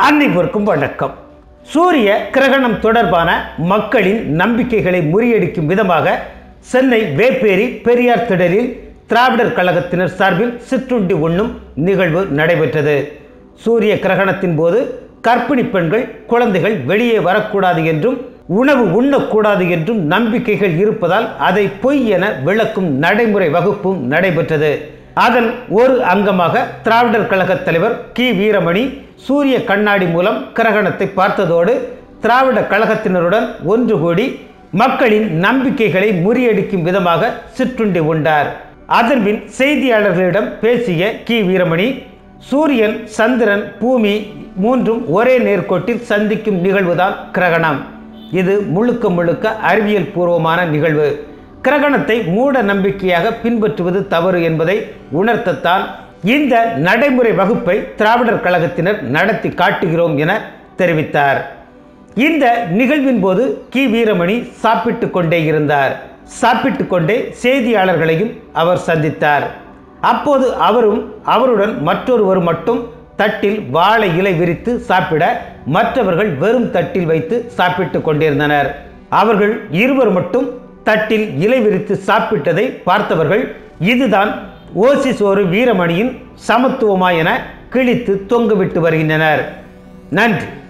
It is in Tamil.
அனைவருக்கும் வணக்கம் சூரிய கிரகணம் தொடர்பான மக்களின் நம்பிக்கைகளை முறியடிக்கும் விதமாக சென்னை வேப்பேரி பெரியார் திடலில் திராவிடர் கழகத்தினர் சார்பில் சிற்றுண்டி உண்ணும் நிகழ்வு நடைபெற்றது சூரிய கிரகணத்தின் போது கர்ப்பிணி பெண்கள் குழந்தைகள் வெளியே வரக்கூடாது என்றும் உணவு உண்ணக்கூடாது என்றும் நம்பிக்கைகள் இருப்பதால் அதை பொய் என விளக்கும் நடைமுறை வகுப்பும் நடைபெற்றது அதன் ஒரு அங்கமாக திராவிடர் கழக தலைவர் கி வீரமணி சூரிய கண்ணாடி மூலம் கிரகணத்தை பார்த்ததோடு திராவிட கழகத்தினருடன் ஒன்று கூடி மக்களின் நம்பிக்கைகளை முறியடிக்கும் விதமாக சிற்றுண்டி உண்டார் அதன்பின் செய்தியாளர்களிடம் பேசிய கி வீரமணி சூரியன் சந்திரன் பூமி மூன்றும் ஒரே நேர்கோட்டில் சந்திக்கும் நிகழ்வுதான் கிரகணம் இது முழுக்க முழுக்க அறிவியல் பூர்வமான நிகழ்வு கிரகணத்தை மூட நம்பிக்கையாக பின்பற்றுவது தவறு என்பதை உணர்த்தத்தான் இந்த நடைமுறை வகுப்பை திராவிடர் கழகத்தினர் நடத்தி காட்டுகிறோம் என தெரிவித்தார் இந்த நிகழ்வின் போது கி வீரமணி சாப்பிட்டு கொண்டே இருந்தார் சாப்பிட்டு கொண்டே செய்தியாளர்களையும் அவர் சந்தித்தார் அப்போது அவரும் அவருடன் மற்றொருவர் மட்டும் தட்டில் வாழை இலை விரித்து சாப்பிட மற்றவர்கள் வெறும் தட்டில் வைத்து சாப்பிட்டு கொண்டிருந்தனர் அவர்கள் இருவர் மட்டும் தட்டில் இலை விரித்து சாப்பிட்டதை பார்த்தவர்கள் இதுதான் ஓசி சோறு வீரமணியின் சமத்துவமா என கிழித்து தொங்கவிட்டு வருகின்றனர் நன்றி